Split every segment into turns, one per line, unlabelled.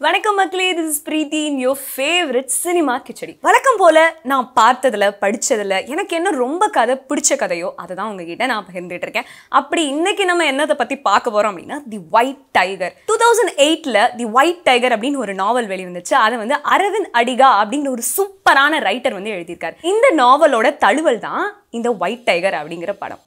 வணக்கம் மக்களே this is Preethi in your favourite cinema Khichdi வழக்கம் போல நான் பார்த்ததுல படிச்சதுல எனக்கு என்ன ரொம்ப கதை பிடிச்ச கதையோ அதை தான் உங்ககிட்ட நான் பகிர்ந்துட்டு இருக்கேன் அப்படி இன்னைக்கு நம்ம என்னத்தை பத்தி பார்க்க போறோம் அப்படின்னா the white tiger two thousand எயிட்ல தி ஒயிட் டைகர் அப்படின்னு ஒரு நாவல் வெளிவந்துச்சு அதை வந்து அரவிந்த் அடிகா அப்படிங்கிற ஒரு சூப்பரான ரைட்டர் வந்து எழுதியிருக்காரு இந்த நாவலோட தழுவல் தான் இந்த ஒயிட் டைகர் அப்படிங்கிற படம்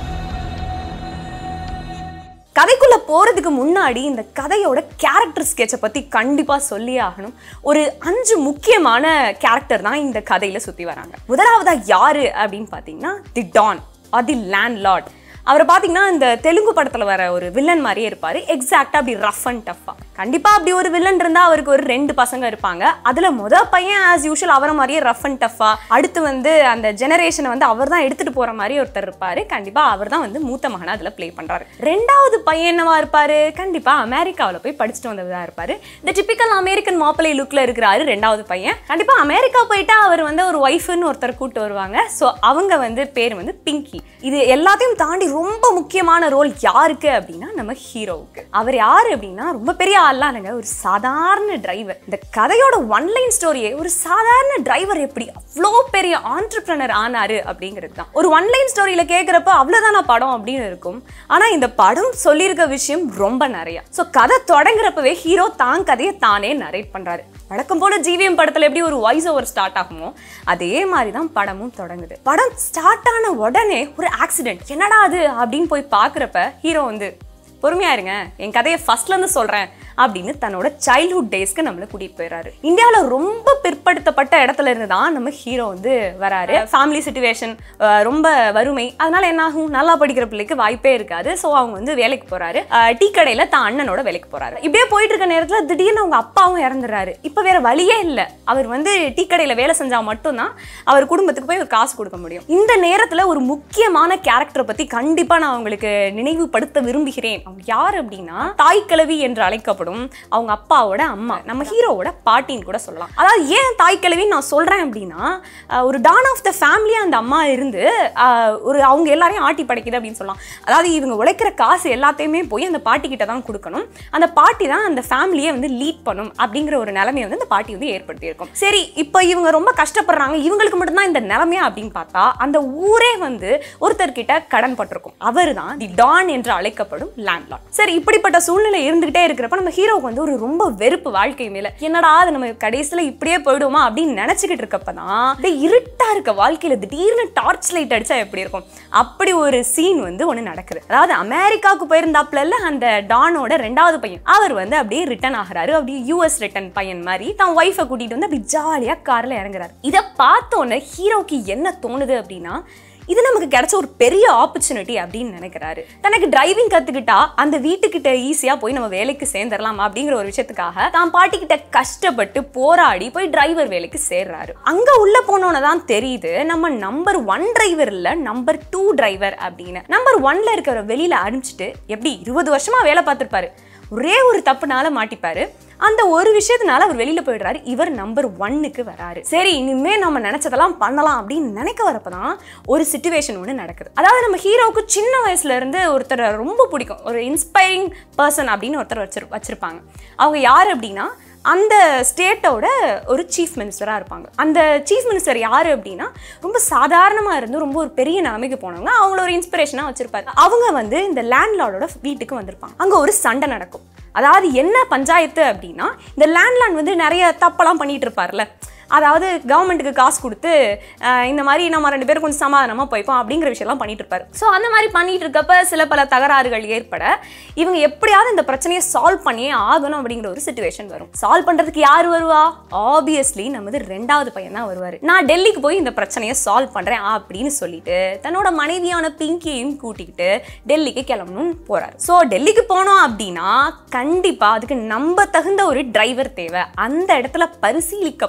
கதைக்குள்ள போறதுக்கு முன்னாடி இந்த கதையோட கேரக்டர் ஸ்கெட்சை பத்தி கண்டிப்பா சொல்லியே ஆகணும் ஒரு அஞ்சு முக்கியமான கேரக்டர் தான் இந்த கதையில சுத்தி வராங்க முதலாவதா யாரு அப்படின்னு பாத்தீங்கன்னா the don or the landlord அவரை பார்த்தீங்கன்னா இந்த தெலுங்கு படத்தில் வர ஒரு வில்லன் மாதிரியே இருப்பார் எக்ஸாக்டாக அப்படி ரஃப் அண்ட் டஃப்பாக கண்டிப்பாக அப்படி ஒரு வில்லன் இருந்தால் அவருக்கு ஒரு ரெண்டு பசங்க இருப்பாங்க அதில் முத பையன் ஆஸ் யூஷுவல் அவரை மாதிரியே ரஃப் அண்ட் டஃப்பாக அடுத்து வந்து அந்த ஜெனரேஷனை வந்து அவர் தான் எடுத்துகிட்டு போகிற மாதிரி ஒருத்தர் இருப்பார் கண்டிப்பாக அவர் தான் வந்து மூத்த மகனாக அதில் ப்ளே பண்ணுறாரு ரெண்டாவது பையன் என்னவா இருப்பார் கண்டிப்பாக அமெரிக்காவில் போய் படிச்சுட்டு வந்ததாக இருப்பார் இந்த டிப்பிக்கல் அமெரிக்கன் மாப்பிள்ளை லுக்கில் இருக்கிறாரு ரெண்டாவது பையன் கண்டிப்பாக அமெரிக்கா போயிட்டா அவர் வந்து ஒரு ஒய்ஃப்னு ஒருத்தர் கூட்டு வருவாங்க ஸோ அவங்க வந்து பேர் வந்து பிங்கி இது எல்லாத்தையும் தாண்டி ரொம்ப முக்கியமான ரோல் யாருக்கு அப்படின்னா நம்ம ஹீரோவுக்கு அவர் யாரு அப்படின்னா ரொம்ப பெரிய ஆள்லாம் இல்லைங்க ஒரு சாதாரண டிரைவர் இந்த கதையோட ஒன்லைன் ஸ்டோரியே ஒரு சாதாரண டிரைவர் எப்படி அவ்வளோ பெரிய ஆண்டர்பிரனர் ஆனாரு அப்படிங்கிறது தான் ஒரு ஒன்லைன் ஸ்டோரியில கேட்குறப்ப அவ்வளோதானா படம் அப்படின்னு இருக்கும் ஆனால் இந்த படம் சொல்லியிருக்க விஷயம் ரொம்ப நிறைய ஸோ கதை தொடங்குறப்பவே ஹீரோ தான் கதையை தானே நரேட் பண்றாரு வழக்கம் போல ஜிவிஎம் படத்துல எப்படி ஒரு வாய்ஸ் ஓவர் ஸ்டார்ட் ஆகுமோ அதே மாதிரி தான் படமும் தொடங்குது படம் ஸ்டார்ட் ஆன உடனே ஒரு ஆக்சிடென்ட் என்னடா அது அப்படின்னு போய் பார்க்குறப்ப ஹீரோ வந்து பொறுமையா இருங்க என் கதையை ஃபர்ஸ்ட்ல இருந்து சொல்றேன் அப்படின்னு தன்னோட சைல்ட்ஹுட் டேஸ்க்கு நம்மளை கூட்டிட்டு போயிடுறாரு இந்தியாவில் ரொம்ப பிற்படுத்தப்பட்ட இடத்துல இருந்து தான் நம்ம ஹீரோ வந்து வராரு ஃபேமிலி சுச்சுவேஷன் ரொம்ப வறுமை அதனால என்ன ஆகும் நல்லா படிக்கிற பிள்ளைக்கு வாய்ப்பே இருக்காது ஸோ அவங்க வந்து வேலைக்கு போறாரு அஹ், டீ கடையில தான் அண்ணனோட வேலைக்கு போறாரு இப்படியே போயிட்டு இருக்க நேரத்தில் திடீர்னு அவங்க அப்பாவும் இறந்துடுறாரு இப்போ வேற வழியே இல்லை அவர் வந்து டீ கடையில வேலை செஞ்சா மட்டும்தான் அவர் குடும்பத்துக்கு போய் ஒரு காசு கொடுக்க முடியும் இந்த நேரத்துல ஒரு முக்கியமான கேரக்டரை பத்தி கண்டிப்பா நான் உங்களுக்கு நினைவுபடுத்த விரும்புகிறேன் அவங்க யார் அப்படின்னா தாய் கிழவி என்று அழைக்கப்படும் அவங்க அப்பாவோட அம்மா நம்ம ஹீரோவோட பாட்டின்னு கூட சொல்லலாம் அதாவது ஏன் தாய் கிழவின்னு நான் சொல்றேன் அப்படின்னா அஹ், ஒரு டான் ஆஃப் த ஃபேமிலி அந்த அம்மா இருந்து அஹ், ஒரு அவங்க எல்லாரையும் ஆட்டி படைக்குது அப்படின்னு சொல்லலாம் அதாவது இவங்க உழைக்கிற காசு எல்லாத்தையுமே போய் அந்த பாட்டி கிட்ட தான் கொடுக்கணும் அந்த பாட்டி தான் அந்த ஃபேமிலியை வந்து லீட் பண்ணும் அப்படிங்கிற ஒரு நிலைமையை வந்து அந்த பாட்டி வந்து ஏற்படுத்தியிருக்கும் சரி இப்போ இவங்க ரொம்ப கஷ்டப்படுறாங்க இவங்களுக்கு மட்டும்தான் இந்த நிலைமையா அப்படின்னு பார்த்தா அந்த ஊரே வந்து ஒருத்தர்கிட்ட கடன் பட்டிருக்கும் அவர் தான் தி டான் என்று அழைக்கப்படும் லேண்ட்லார்ட் சரி இப்படிப்பட்ட சூழ்நிலை இருந்துகிட்டே இருக்கிறப்ப நம்ம ஹீரோவுக்கு வந்து ஒரு ரொம்ப வெறுப்பு வாழ்க்கை மேல என்னடா அது நம்ம கடைசியில இப்படியே போயிடுவோமா அப்படின்னு நினைச்சுக்கிட்டு இருக்கப்ப தான் அப்படியே இருட்டா இருக்க வாழ்க்கையில திடீர்னு டார்ச் லைட் அடிச்சா எப்படி இருக்கும் அப்படி ஒரு சீன் வந்து ஒன்று நடக்குது அதாவது அமெரிக்காவுக்கு போயிருந்தாப்புல இல்ல அந்த டானோட ரெண்டாவது பையன் அவர் வந்து அப்படியே ரிட்டர்ன் ஆகுறாரு அப்படியே யூஎஸ் ரிட்டர்ன் பையன் மாதிரி தான் ஒய்ஃபை கூட்டிட்டு வந்து அப்படி ஜாலியா கார்ல இறங்குறாரு இதை பார்த்தோன்னே ஹீரோக்கு என்ன தோணுது அப்படின்னா இது நமக்கு கிடைச்ச ஒரு பெரிய ஆப்பர்ச்சுனிட்டி அப்படின்னு நினைக்கிறாரு தனக்கு டிரைவிங் கத்துக்கிட்டா அந்த வீட்டுக்கிட்ட ஈஸியா போய் நம்ம வேலைக்கு சேர்ந்துடலாம் அப்படிங்கிற ஒரு விஷயத்துக்காக தான் பாட்டிக்கிட்ட கஷ்டப்பட்டு போராடி போய் டிரைவர் வேலைக்கு சேர்றாரு அங்க உள்ள போனோன்னு தான் தெரியுது நம்ம நம்பர் ஒன் டிரைவர் இல்ல நம்பர் டூ டிரைவர் அப்படின்னு நம்பர் ஒன்ல இருக்கிற வெளியில அனுப்பிச்சிட்டு எப்படி இருபது வருஷமா வேலை பார்த்திருப்பாரு ஒரே ஒரு தப்புனால மாட்டிப்பாரு அந்த ஒரு விஷயத்தினால அவர் வெளியில போயிடுறாரு இவர் நம்பர் ஒன்னுக்கு வராரு சரி இனிமே நம்ம நினைச்சதெல்லாம் பண்ணலாம் அப்படின்னு நினைக்க வரப்பதான் ஒரு சுச்சுவேஷன் ஒன்று நடக்குது அதாவது நம்ம ஹீரோவுக்கு சின்ன வயசுல இருந்து ஒருத்தரை ரொம்ப பிடிக்கும் ஒரு இன்ஸ்பைரிங் பர்சன் அப்படின்னு ஒருத்தர் வச்சிரு வச்சிருப்பாங்க அவங்க யார் அப்படின்னா அந்த ஸ்டேட்டோட ஒரு சீஃப் மினிஸ்டராக இருப்பாங்க அந்த சீஃப் மினிஸ்டர் யார் அப்படின்னா ரொம்ப சாதாரணமாக இருந்து ரொம்ப ஒரு பெரிய நிலைமைக்கு போனவங்க அவங்கள ஒரு இன்ஸ்பிரேஷனாக வச்சிருப்பாரு அவங்க வந்து இந்த லேண்ட்லார்டோட வீட்டுக்கு வந்திருப்பாங்க அங்கே ஒரு சண்டை நடக்கும் அதாவது என்ன பஞ்சாயத்து அப்படின்னா இந்த லேண்ட்லாண்ட் வந்து நிறைய தப்பெல்லாம் பண்ணிட்டு இருப்பார்ல அதாவது கவர்மெண்ட்டுக்கு காசு கொடுத்து அஹ், இந்த மாதிரி நம்ம ரெண்டு பேரும் கொஞ்சம் சமாதானமாக போய்ப்போம் அப்படிங்கிற விஷயம்லாம் பண்ணிட்டு இருப்பாரு ஸோ அந்த மாதிரி பண்ணிட்டு இருக்கப்ப சில பல தகராறுகள் ஏற்பட இவங்க எப்படியாவது இந்த பிரச்சனையை சால்வ் பண்ணியே ஆகணும் அப்படிங்கிற ஒரு சுச்சுவேஷன் வரும் சால்வ் பண்றதுக்கு யார் வருவா ஆப்வியஸ்லி நமது ரெண்டாவது பையன் தான் வருவார் நான் டெல்லிக்கு போய் இந்த பிரச்சனையை சால்வ் பண்றேன் அப்படின்னு சொல்லிட்டு தன்னோட மனைவியான பிங்கியையும் கூட்டிக்கிட்டு டெல்லிக்கு கிளம்பணும்னு போறாரு ஸோ டெல்லிக்கு போனோம் அப்படின்னா கண்டிப்பா அதுக்கு நம்ப தகுந்த ஒரு டிரைவர் தேவை அந்த இடத்துல பரிசீலிக்கப்படுகிறார்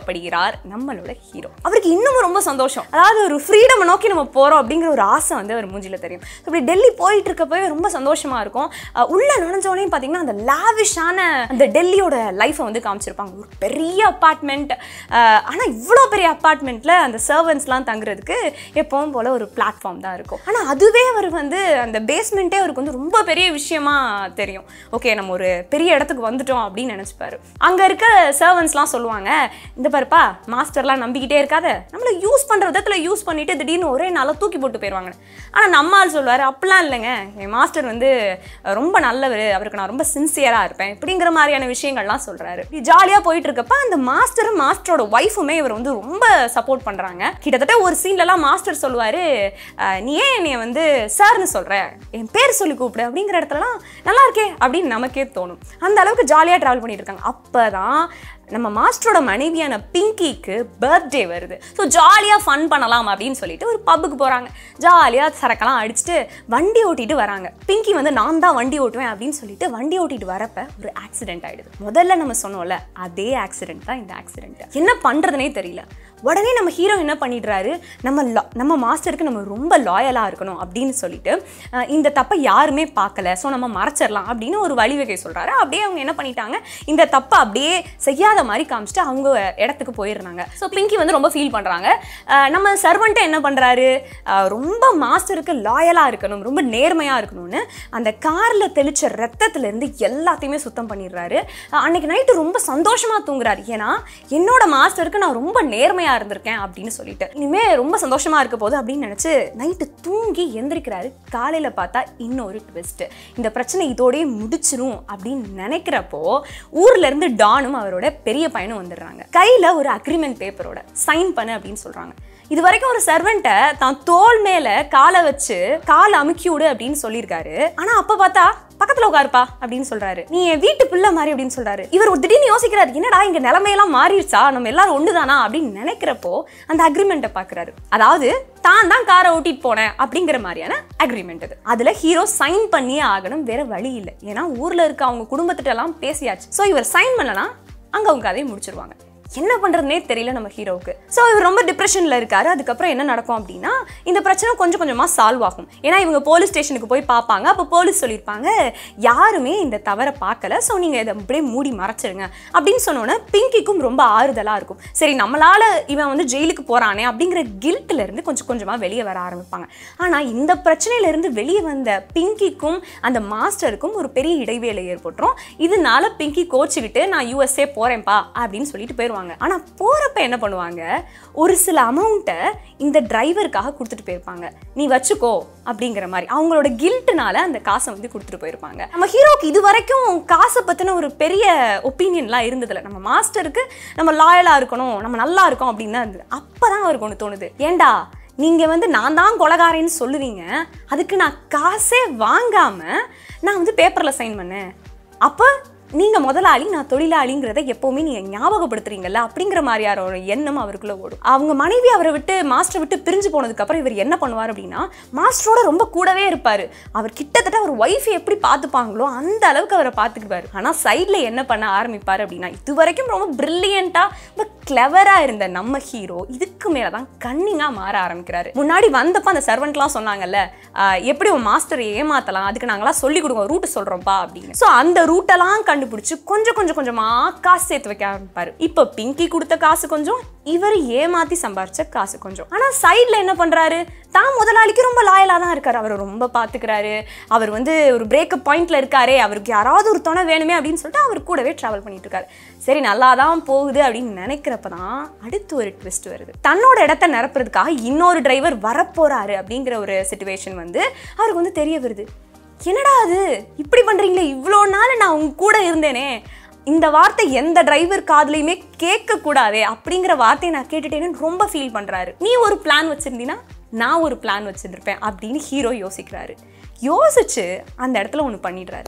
யார் நம்மளோட ஹீரோ அவருக்கு இன்னும் ரொம்ப சந்தோஷம் அதாவது ஒரு ஃப்ரீடம் நோக்கி நம்ம போறோம் அப்படிங்கிற ஒரு ஆசை வந்து அவர் மூஞ்சில தெரியும் So, இப்படி டெல்லி போயிட்டு இருக்கப்பவே ரொம்ப சந்தோஷமா இருக்கும் அஹ் உள்ள நுழைஞ்சோடனே பார்த்தீங்கன்னா அந்த லாவிஷான அந்த டெல்லியோட லைஃப்பை வந்து காமிச்சிருப்பாங்க ஒரு பெரிய அப்பார்ட்மெண்ட் ஆனால் இவ்வளோ பெரிய அப்பார்ட்மெண்ட்டில் அந்த சர்வன்ஸ்லாம் தங்குறதுக்கு எப்பவும் போல் ஒரு பிளாட்ஃபார்ம் தான் இருக்கும் ஆனால் அதுவே அவர் வந்து அந்த பேஸ்மெண்ட்டே அவருக்கு வந்து ரொம்ப பெரிய விஷயமா தெரியும் ஓகே நம்ம ஒரு பெரிய இடத்துக்கு வந்துட்டோம் அப்படின்னு நினச்சிப்பாரு அங்கே இருக்க சர்வன்ஸ்லாம் சொல்லுவாங்க இந்த பாருப்பா மாஸ்டர்லாம் நம்பிக்கிட்டே இருக்காத நம்மளை யூஸ் பண்ணுற விதத்தில் யூஸ் பண்ணிட்டு திடீர்னு ஒரே நாளாக தூக்கி போட்டு போயிடுவாங்க ஆனால் நம்ம ஆள் சொல்லுவார் அப்படிலாம் இல்லைங்க என் மாஸ்டர் வந்து அஹ், ரொம்ப நல்லவர் அவருக்கு நான் ரொம்ப சின்சியராக இருப்பேன் இப்படிங்கிற மாதிரியான விஷயங்கள்லாம் சொல்கிறாரு ஜாலியாக போயிட்டு இருக்கப்ப அந்த மாஸ்டரும் மாஸ்டரோட ஒய்ஃபுமே இவர் வந்து ரொம்ப சப்போர்ட் பண்ணுறாங்க கிட்டத்தட்ட ஒரு சீன்லலாம் மாஸ்டர் சொல்லுவார் நீ ஏன் என்னைய வந்து சார்னு சொல்கிற என் பேர் சொல்லி கூப்பிடு அப்படிங்கிற இடத்துலலாம் நல்லா இருக்கே அப்படின்னு நமக்கே தோணும் அந்த அளவுக்கு ஜாலியாக ட்ராவல் பண்ணிட்டு இருக்காங்க அப்போ தான் நம்ம மாஸ்டரோட மனைவியான பிங்கிக்கு பர்த்டே வருது ஸோ ஜாலியாக ஃபன் பண்ணலாம் அப்படின்னு சொல்லிட்டு ஒரு பப்புக்கு போகிறாங்க ஜாலியாக சரக்கெல்லாம் அடிச்சுட்டு வண்டி ஓட்டிட்டு வராங்க பிங்கி வந்து நான் தான் வண்டி ஓட்டுவேன் அப்படின்னு சொல்லிட்டு வண்டி ஓட்டிட்டு வரப்ப ஒரு ஆக்சிடென்ட் ஆயிடுது முதல்ல நம்ம சொன்னோம்ல அதே ஆக்சிடென்ட் தான் இந்த ஆக்சிடென்ட் என்ன பண்ணுறதுனே தெரியல உடனே நம்ம ஹீரோ என்ன பண்ணிடுறாரு நம்ம lo- நம்ம மாஸ்டருக்கு நம்ம ரொம்ப லாயலாக இருக்கணும் அப்படின்னு சொல்லிட்டு அஹ், இந்த தப்பை யாருமே பார்க்கல ஸோ நம்ம மறைச்சிடலாம் அப்படின்னு ஒரு வழிவகை சொல்கிறாரு அப்படியே அவங்க என்ன பண்ணிட்டாங்க இந்த தப்பை அப்படியே செய்யாத மாதிரி காமிச்சிட்டு அவங்க இடத்துக்கு போயிடுறாங்க ஸோ பிங்கி வந்து ரொம்ப ஃபீல் பண்ணுறாங்க நம்ம சர்வெண்ட்டை என்ன பண்ணுறாரு ரொம்ப மாஸ்டருக்கு லாயலாக இருக்கணும் ரொம்ப நேர்மையாக இருக்கணும்னு அந்த காரில் தெளிச்ச ரத்தத்துலேருந்து எல்லாத்தையுமே சுத்தம் பண்ணிடுறாரு அஹ், அன்னைக்கு நைட்டு ரொம்ப சந்தோஷமாக தூங்குறாரு ஏன்னா என்னோட மாஸ்டருக்கு நான் ரொம்ப நேர்மையாக இருந்திருக்கேன் அப்படின்னு சொல்லிட்டு இனிமே ரொம்ப சந்தோஷமா இருக்க போகுது அப்படின்னு நினச்சி நைட்டு தூங்கி எந்திரிக்கிறாரு காலையில் பார்த்தா இன்னொரு ட்விஸ்ட் இந்த பிரச்சனை இதோடயே முடிச்சிரும் அப்படின்னு நினைக்கிறப்போ ஊர்ல இருந்து டானும் அவரோட பெரிய பையனும் வந்துடுறாங்க கையில் ஒரு அக்ரிமெண்ட் பேப்பரோட சைன் பண்ணு அப்படின்னு சொல்கிறாங்க இது வரைக்கும் ஒரு சர்வெண்ட்டை தான் தோல் மேல காலை வச்சு காலை அமுக்கி விடு அப்படின்னு சொல்லியிருக்காரு ஆனா அப்ப பார்த்தா பக்கத்துல உட்காருப்பா அப்படின்னு சொல்றாரு நீ என் வீட்டு பிள்ளை மாதிரி அப்படின்னு சொல்றாரு இவர் ஒரு திடீர்னு யோசிக்கிறாரு என்னடா இங்க நிலைமையெல்லாம் மாறிடுச்சா நம்ம எல்லாரும் ஒண்ணுதானா அப்படின்னு நினைக்கிறப்போ அந்த அக்ரிமெண்ட்டை பாக்குறாரு அதாவது தான் தான் காரை ஓட்டிட்டு போனேன் அப்படிங்கிற மாதிரியான அக்ரிமெண்ட் அது அதுல ஹீரோ சைன் பண்ணியே ஆகணும் வேற வழி இல்லை ஏன்னா ஊர்ல இருக்க அவங்க குடும்பத்திட்ட எல்லாம் பேசியாச்சு ஸோ இவர் சைன் பண்ணலாம் அங்க அவங்க கதையை முடிச்சிருவாங்க என்ன பண்ணுறதுனே தெரியல நம்ம ஹீரோவுக்கு ஸோ இவர் ரொம்ப டிப்ரெஷனில் இருக்காரு அதுக்கப்புறம் என்ன நடக்கும் அப்படின்னா இந்த பிரச்சனை கொஞ்சம் கொஞ்சமாக சால்வ் ஆகும் ஏன்னா இவங்க போலீஸ் ஸ்டேஷனுக்கு போய் பார்ப்பாங்க அப்போ போலீஸ் சொல்லியிருப்பாங்க யாருமே இந்த தவறை பார்க்கல ஸோ நீங்கள் இதை அப்படியே மூடி மறைச்சிருங்க அப்படின்னு சொன்னோன்னே பிங்கிக்கும் ரொம்ப ஆறுதலாக இருக்கும் சரி நம்மளால இவன் வந்து ஜெயிலுக்கு போகிறானே அப்படிங்கிற கில்ட்ல இருந்து கொஞ்சம் கொஞ்சமாக வெளியே வர ஆரம்பிப்பாங்க ஆனால் இந்த பிரச்சனையிலேருந்து வெளியே வந்த பிங்கிக்கும் அந்த மாஸ்டருக்கும் ஒரு பெரிய இடைவேளை ஏற்பட்டுரும் இதனால பிங்கி கோச்சுக்கிட்டு நான் யூஎஸ்ஏ போகிறேன்ப்பா அப்படின்னு சொல்லிட்டு போயிடுவாங்க ஆனால் போகிறப்ப என்ன பண்ணுவாங்க ஒரு சில அமௌண்ட்டை இந்த டிரைவருக்காக கொடுத்துட்டு போயிருப்பாங்க நீ வச்சுக்கோ அப்படிங்கிற மாதிரி அவங்களோட கில்ட்டுனால அந்த காசை வந்து கொடுத்துட்டு போயிருப்பாங்க நம்ம ஹீரோக்கு இது வரைக்கும் காசை பற்றின ஒரு பெரிய ஒப்பீனியன்லாம் இருந்ததில்ல நம்ம மாஸ்டருக்கு நம்ம லாயலாக இருக்கணும் நம்ம நல்லா இருக்கோம் அப்படின்னு தான் இருந்தது அப்போ தான் அவருக்கு ஒன்று தோணுது ஏண்டா நீங்கள் வந்து நான் தான் கொலகாரேன்னு சொல்லுவீங்க அதுக்கு நான் காசே வாங்காமல் நான் வந்து பேப்பரில் சைன் பண்ணேன் அப்போ நீங்கள் முதலாளி நான் தொழிலாளிங்கிறத எப்போவுமே நீங்கள் ஞாபகப்படுத்துறீங்கல்ல அப்படிங்கிற மாதிரியான ஒரு எண்ணம் அவருக்குள்ள ஓடும் அவங்க மனைவி அவரை விட்டு மாஸ்டர் விட்டு பிரிஞ்சு போனதுக்கப்புறம் இவர் என்ன பண்ணுவார் அப்படின்னா மாஸ்டரோட ரொம்ப கூடவே இருப்பார் அவர் கிட்டத்தட்ட அவர் ஒய்ஃப் எப்படி பார்த்துப்பாங்களோ அந்த அளவுக்கு அவரை பார்த்துக்குவார் ஆனால் சைடில் என்ன பண்ண ஆரம்பிப்பார் அப்படின்னா இது வரைக்கும் ரொம்ப பிரில்லியண்ட்டாக ரொம்ப கிளவராக இருந்த நம்ம ஹீரோ இதுக்கு மேலே தான் கன்னிங்காக மாற ஆரம்பிக்கிறாரு முன்னாடி வந்தப்ப அந்த சர்வெண்ட்லாம் சொன்னாங்கல்ல ஆஹ் எப்படி உன் மாஸ்டர் ஏமாத்தலாம் அதுக்கு நாங்களாம் சொல்லி கொடுங்க ரூட் சொல்கிறோம்ப்பா அப்படின்னு ஸோ அந்த ரூட்டெல்லாம் கண்டுபிடிச்சு கொஞ்சம் கொஞ்சம் கொஞ்சமாக காசு சேர்த்து வைக்க ஆரம்பிப்பாரு இப்போ பிங்கி கொடுத்த காசு கொஞ்சம் இவர் ஏமாத்தி சம்பாரிச்ச காசு கொஞ்சம் ஆனால் சைடில் என்ன பண்ணுறாரு தான் முதலாளிக்கு ரொம்ப லாயலாக தான் இருக்காரு அவர் ரொம்ப பார்த்துக்கிறாரு அவர் வந்து ஒரு பிரேக்கப் பாயிண்ட்ல இருக்காரே அவருக்கு யாராவது ஒரு துணை வேணுமே அப்படின்னு சொல்லிட்டு அவர் கூடவே ட்ராவல் பண்ணிட்டு இருக்காரு சரி நல்லா தான் போகுது அப்படின்னு நினைக்கிறப்ப தான் அடுத்து ஒரு ட்விஸ்ட் வருது தன்னோட இடத்த நிரப்புறதுக்காக இன்னொரு டிரைவர் வரப்போறாரு அப்படிங்கிற ஒரு சுச்சுவேஷன் வந்து அவருக்கு வந்து தெரிய வருது என்னடா அது இப்படி பண்றீங்களே இவ்வளோ நாள் நான் உங்க கூட இருந்தேனே இந்த வார்த்தை எந்த டிரைவர் காதுலையுமே கேட்க கூடாதே அப்படிங்கிற வார்த்தையை நான் கேட்டுட்டேன்னு ரொம்ப ஃபீல் பண்றாரு நீ ஒரு பிளான் வச்சிருந்தீன்னா நான் ஒரு பிளான் வச்சிருப்பேன் அப்படின்னு ஹீரோ யோசிக்கிறாரு யோசிச்சு அந்த இடத்துல ஒன்று பண்ணிடுறாரு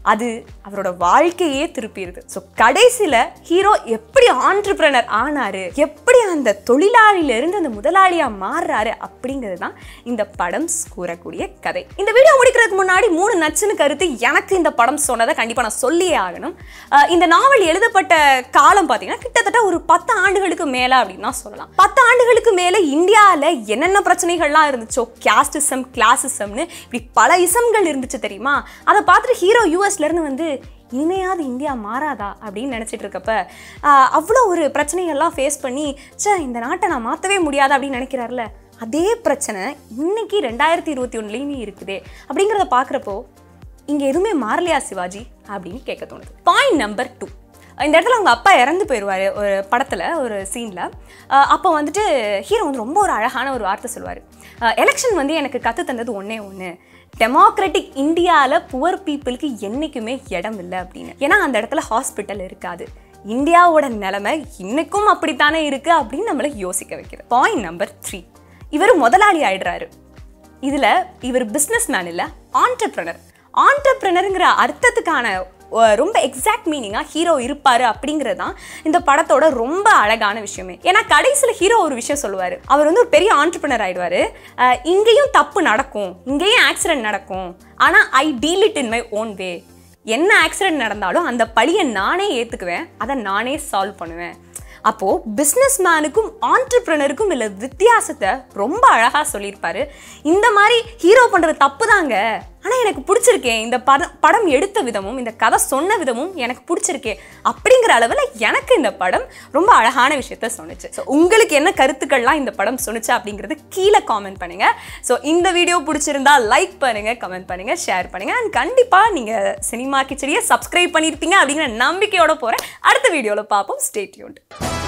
அது அவரோட வாழ்க்கையே திருப்பிடுது ஸோ கடைசியில் ஹீரோ எப்படி ஆண்டர்பிரனர் ஆனாரு எப்படி அந்த தொழிலாளியில இருந்து அந்த முதலாளியா மாறுறாரு அப்படிங்கிறது தான் இந்த படம் கூறக்கூடிய கதை இந்த வீடியோ முடிக்கிறதுக்கு முன்னாடி மூணு நச்சுன்னு கருத்து எனக்கு இந்த படம் சொன்னதை கண்டிப்பாக நான் சொல்லியே ஆகணும் அஹ் இந்த நாவல் எழுதப்பட்ட காலம் பார்த்தீங்கன்னா கிட்டத்தட்ட ஒரு பத்து ஆண்டுகளுக்கு மேலே அப்படின்னு தான் சொல்லலாம் பத்து ஆண்டுகளுக்கு மேலே இந்தியாவில் என்னென்ன பிரச்சனைகள்லாம் இருந்துச்சோ கேஸ்டிசம் கிளாசிசம்னு இப்படி பல இசம்கள் இருந்துச்சு தெரியுமா அதை பார்த்துட்டு ஹீரோ யூஎஸ்ல இருந்து வந்து இனிமையாவது இந்தியா மாறாதா அப்படின்னு நினச்சிட்டு இருக்கப்ப ஆஹ், அவ்வளோ ஒரு பிரச்சனைகள்லாம் ஃபேஸ் பண்ணி ச்சே இந்த நாட்டை நான் மாற்றவே முடியாது அப்படின்னு நினைக்கிறாருல அதே பிரச்சனை இன்னைக்கு ரெண்டாயிரத்தி இருபத்தி ஒன்றுலேயுமே இருக்குதே அப்படிங்கிறத பார்க்குறப்போ இங்கே எதுவுமே மாறலையா சிவாஜி அப்படின்னு கேட்க தோணுது பாயிண்ட் நம்பர் டூ இந்த இடத்துல அவங்க அப்பா இறந்து போயிடுவார் ஒரு படத்தில் ஒரு சீனில் அப்போ வந்துட்டு ஹீரோ வந்து ரொம்ப ஒரு அழகான ஒரு வார்த்தை சொல்லுவார் எலெக்ஷன் வந்து எனக்கு கற்று தந்தது ஒன்றே ஒன்று டெமோக்ராட்டிக் இந்தியாவில் புவர் பீப்புளுக்கு என்றைக்குமே இடம் இல்லை அப்படின்னு ஏன்னா அந்த இடத்துல ஹாஸ்பிட்டல் இருக்காது இந்தியாவோட நிலைமை இன்னைக்கும் அப்படித்தானே இருக்குது அப்படின்னு நம்மளை யோசிக்க வைக்கிறது பாயிண்ட் நம்பர் த்ரீ இவர் முதலாளி ஆயிடுறாரு இதில் இவர் பிஸ்னஸ் மேன் இல்லை ஆண்டர்பிரனர் ஆண்டர்பிரனருங்கிற அர்த்தத்துக்கான அஹ், ரொம்ப எக்ஸாக்ட் மீனிங்காக ஹீரோ இருப்பாரு அப்படிங்கிறது தான் இந்த படத்தோட ரொம்ப அழகான விஷயமே ஏன்னா கடைசியில் ஹீரோ ஒரு விஷயம் சொல்லுவார் அவர் வந்து ஒரு பெரிய ஆண்டர்பிரனர் ஆயிடுவார் இங்கேயும் தப்பு நடக்கும் இங்கேயும் ஆக்சிடென்ட் நடக்கும் ஆனால் I deal it in my own way என்ன ஆக்சிடென்ட் நடந்தாலும் அந்த பழியை நானே ஏற்றுக்குவேன் அதை நானே சால்வ் பண்ணுவேன் அப்போது பிஸ்னஸ் மேனுக்கும் ஆண்டர்பிரனருக்கும் உள்ள வித்தியாசத்தை ரொம்ப அழகாக சொல்லியிருப்பாரு இந்த மாதிரி ஹீரோ பண்ணுறது தப்பு தாங்க ஆனால் எனக்கு பிடிச்சிருக்கேன் இந்த படம் படம் எடுத்த விதமும் இந்த கதை சொன்ன விதமும் எனக்கு பிடிச்சிருக்கே அப்படிங்கிற அளவில் எனக்கு இந்த படம் ரொம்ப அழகான விஷயத்த சொன்னுச்சு ஸோ உங்களுக்கு என்ன கருத்துக்கள்லாம் இந்த படம் சொன்னுச்சு அப்படிங்கிறது கீழே காமெண்ட் பண்ணுங்க ஸோ இந்த வீடியோ பிடிச்சிருந்தா லைக் பண்ணுங்க கமெண்ட் பண்ணுங்க ஷேர் பண்ணுங்க அண்ட் கண்டிப்பாக நீங்கள் சினிமா கிச்சடியை சப்ஸ்கிரைப் பண்ணியிருப்பீங்க அப்படிங்கிற நம்பிக்கையோட போகிறேன் அடுத்த வீடியோவில் பார்ப்போம் ஸ்டேட்யூண்ட்